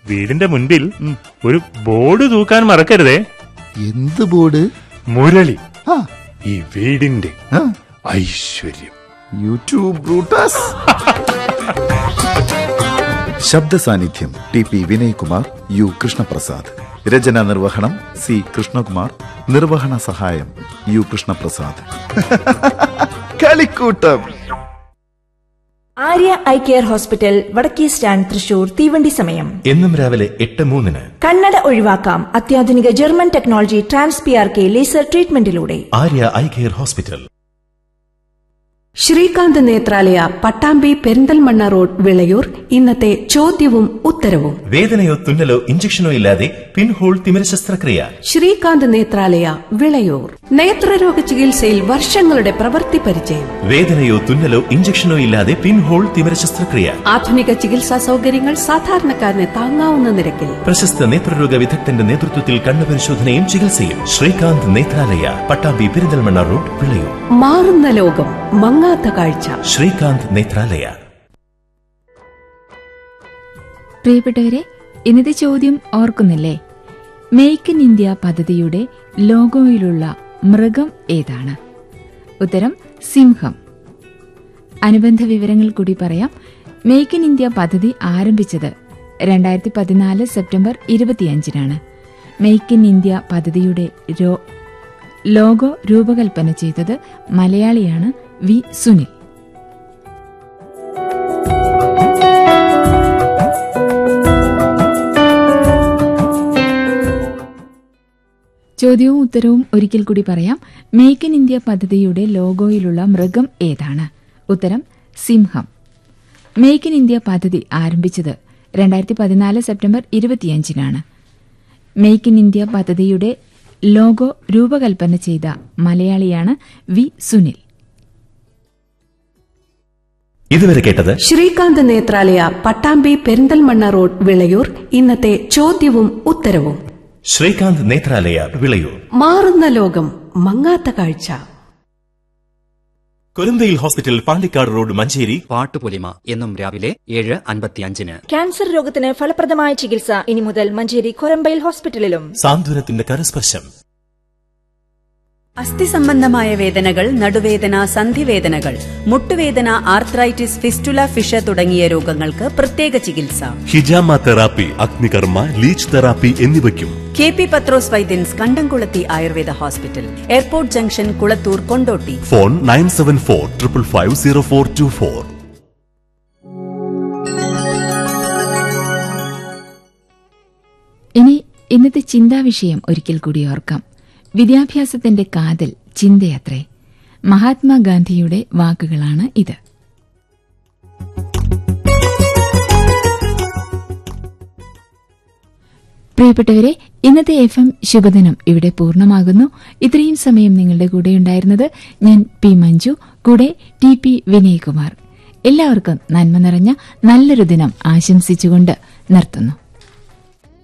വീടിന്റെ മുൻപിൽ ഒരു ബോർഡ് തൂക്കാൻ മറക്കരുതേ എന്ത് ബോർഡ് മുരളി ആ ഈ വീടിന്റെ ആ, ഐശ്വര്യം യൂട്യൂബ് ബ്രൂട്ടസ് ശബ്ദ സാന്നിധ്യം T P Vinaykumar U Krishnaprasad രചനാ നിർവഹണം സി കൃഷ്ണകുമാർ നിർവഹണ സഹായം യു കൃഷ്ണപ്രസാദ് കളിക്കൂട്ടം ആര്യ ഐ കെയർ ഹോസ്പിറ്റൽ വടക്കേ സ്റ്റാൻഡ് തൃശൂർ തീവണ്ടി സമയം എന്നും രാവിലെ എട്ട് മൂന്നിന് കണ്ണട ഒഴിവാക്കാം അത്യാധുനിക German technology trans P R K laser ട്രീറ്റ്മെന്റിലൂടെ Arya eye care hospital Srikanth Nethralaya Pattambi Perinthalmanna road Vilayur ഇന്നത്തെ ചോദ്യവും ഉത്തരവും വേദനയോ തുന്നലോ ഇഞ്ചക്ഷനോ ഇല്ലാതെ പിൻഹോൾ തിമിര ശസ്ത്രക്രിയ ശ്രീകാന്ത് നേത്രാലയ വിളയൂർ നേത്രരോഗ ചികിത്സയിൽ വർഷങ്ങളുടെ പ്രവൃത്തി പരിചയം വേദനയോ തുന്നലോ ഇഞ്ചക്ഷനോ ഇല്ലാതെ പിൻഹോൾ തിമിര ശസ്ത്രക്രിയ ആധുനിക ചികിത്സാ സൗകര്യങ്ങൾ സാധാരണക്കാരന് താങ്ങാവുന്ന നിരക്കിൽ പ്രശസ്ത നേത്രരോഗ വിദഗ്ധന്റെ നേതൃത്വത്തിൽ കണ്ണുപരിശോധനയും ചികിത്സയും ശ്രീകാന്ത് നേത്രാലയ പട്ടാമ്പി പെരിന്തൽമണ്ണ റോഡ് വിളയൂർ മാറുന്ന ലോകം മങ്ങാത്ത കാഴ്ച ശ്രീകാന്ത് നേത്രാലയ പ്രിയപ്പെട്ടവരെ ഇന്നത്തെ ചോദ്യം ഓർക്കുന്നില്ലേ മേക്ക് ഇൻ ഇന്ത്യ പദ്ധതിയുടെ ലോഗോയിലുള്ള മൃഗം ഏതാണ് ഉത്തരം സിംഹം അനുബന്ധ വിവരങ്ങൾ കൂടി പറയാം മേക്ക് ഇൻ ഇന്ത്യ പദ്ധതി ആരംഭിച്ചത് രണ്ടായിരത്തി പതിനാല് സെപ്റ്റംബർ ഇരുപത്തിയഞ്ചിനാണ് മേക്ക് ഇൻ ഇന്ത്യ പദ്ധതിയുടെ രോ- ലോഗോ രൂപകൽപ്പന ചെയ്തത് മലയാളിയാണ് വി സുനിൽ ചോദ്യവും ഉത്തരവും ഒരിക്കൽ കൂടി പറയാം മേക്ക് ഇൻ ഇന്ത്യ പദ്ധതിയുടെ ലോഗോയിലുള്ള മൃഗം ഏതാണ് ഉത്തരം സിംഹം മേക്ക് ഇൻ ഇന്ത്യ പദ്ധതി ആരംഭിച്ചത് രണ്ടായിരത്തി പതിനാല് സെപ്റ്റംബർ ഇരുപത്തിയഞ്ചിനാണ് മേക്ക് ഇൻ ഇന്ത്യ പദ്ധതിയുടെ ലോഗോ രൂപകൽപ്പന ചെയ്ത മലയാളിയാണ് വി സുനിൽ ഇതുവരെ കേട്ടത് ശ്രീകാന്ത് നേത്രാലയ പട്ടാമ്പി പെരിന്തൽമണ്ണ റോഡ് വിളയൂർ ഇന്നത്തെ ചോദ്യവും ഉത്തരവും ശ്രീകാന്ത് നേത്രാലയ വിളയൂർ മാറുന്ന ലോകം മങ്ങാത്ത കാഴ്ച കൊരന്തയിൽ ഹോസ്പിറ്റൽ പാണ്ടിക്കാട് റോഡ് മഞ്ചേരി പാട്ടുപൊലിമ എന്നും രാവിലെ ഏഴ് അൻപത്തിയഞ്ചിന് ക്യാൻസർ രോഗത്തിന് ഫലപ്രദമായ ചികിത്സ ഇനി മുതൽ മഞ്ചേരി കൊരമ്പയിൽ ഹോസ്പിറ്റലിലും സാന്ത്വനത്തിന്റെ കരസ്പർശം അസ്ഥി സംബന്ധമായ വേദനകൾ നടുവേദന സന്ധിവേദനകൾ മുട്ടുവേദന ആർത്രൈറ്റിസ് ഫിസ്റ്റുല ഫിഷ തുടങ്ങിയ രോഗങ്ങൾക്ക് പ്രത്യേക ചികിത്സ ഹിജാമ തെറാപ്പി അഗ്നികർമ്മ ലീച്ച് തെറാപ്പി എന്നിവയ്ക്കും K P Pathrose Vaidyans Kandamkulathi Ayurveda hospital airport junction Kulathur Kondotty phone nine seven four triple five zero four two four ഇനി ഇന്നത്തെ ചിന്താവിഷയം ഒരിക്കൽ കൂടി ഓർക്കാം വിദ്യാഭ്യാസത്തിന്റെ കാതൽ ചിന്തയത്രേ മഹാത്മാഗാന്ധിയുടെ വാക്കുകളാണ് ഇത് പ്രിയപ്പെട്ടവരെ ഇന്നത്തെ എഫ് എം ശുഭദിനം ഇവിടെ പൂർണ്ണമാകുന്നു ഇത്രയും സമയം നിങ്ങളുടെ കൂടെ ഉണ്ടായിരുന്നത് ഞാൻ പി മഞ്ജു കൂടെ ടി പി വിനയകുമാർ എല്ലാവർക്കും നന്മ നിറഞ്ഞ നല്ലൊരു ദിനം ആശംസിച്ചുകൊണ്ട് നിർത്തുന്നു